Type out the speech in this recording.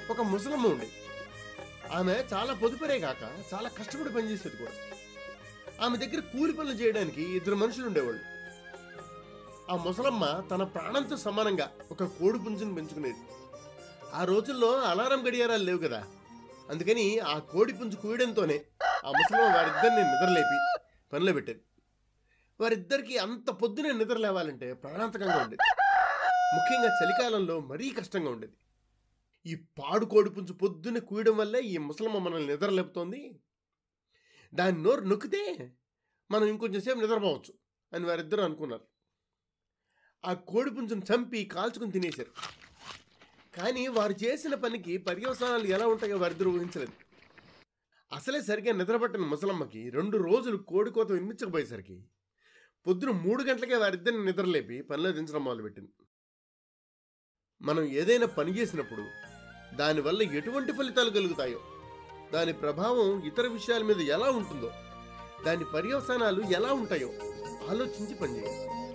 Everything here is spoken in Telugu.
ఒక ముసలమ్మ ఉండేది ఆమె చాలా పొదుపరే కాక చాలా కష్టపడి పనిచేసేది కూడా ఆమె దగ్గర కూలి పనులు చేయడానికి ఇద్దరు మనుషులు ఉండేవాళ్ళు ఆ ముసలమ్మ తన ప్రాణంతో సమానంగా ఒక కోడి పుంజుని పెంచుకునేది ఆ రోజుల్లో అలారం గడియారాలు లేవు కదా అందుకని ఆ కోడి పుంజు కూయడంతోనే ఆ ముసలమ్మ వారిద్దరిని నిద్రలేపి పనిలో పెట్టేది వారిద్దరికి అంత పొద్దునే నిద్ర లేవాలంటే ప్రాణాంతకంగా ఉండేది ముఖ్యంగా చలికాలంలో మరీ కష్టంగా ఉండేది ఈ పాడు కోడి పుంజు పొద్దున్నే కూయడం వల్లే ఈ ముసలమ్మ మనల్ని నిద్ర లేపుతోంది దాని నోరు నొక్కితే మనం ఇంకొంచెం సేపు నిద్రపోవచ్చు అని వారిద్దరూ అనుకున్నారు ఆ కోడి పుంజును చంపి కాల్చుకుని తినేశారు కానీ వారు చేసిన పనికి పర్యవసానాలు ఎలా ఉంటాయో వారిద్దరూ ఊహించలేదు అసలే సరిగ్గా నిద్రపట్టిన ముసలమ్మకి రెండు రోజులు కోడి కోత వినిపించకపోయేసరికి పొద్దున మూడు గంటలకే వారిద్దరిని నిద్రలేపి పనిలో దించడం మొదలుపెట్టింది మనం ఏదైనా పని చేసినప్పుడు దానివల్ల ఎటువంటి ఫలితాలు కలుగుతాయో దాని ప్రభావం ఇతర విషయాల మీద ఎలా ఉంటుందో దాని పర్యవసానాలు ఎలా ఉంటాయో ఆలోచించి పనిచేయాలి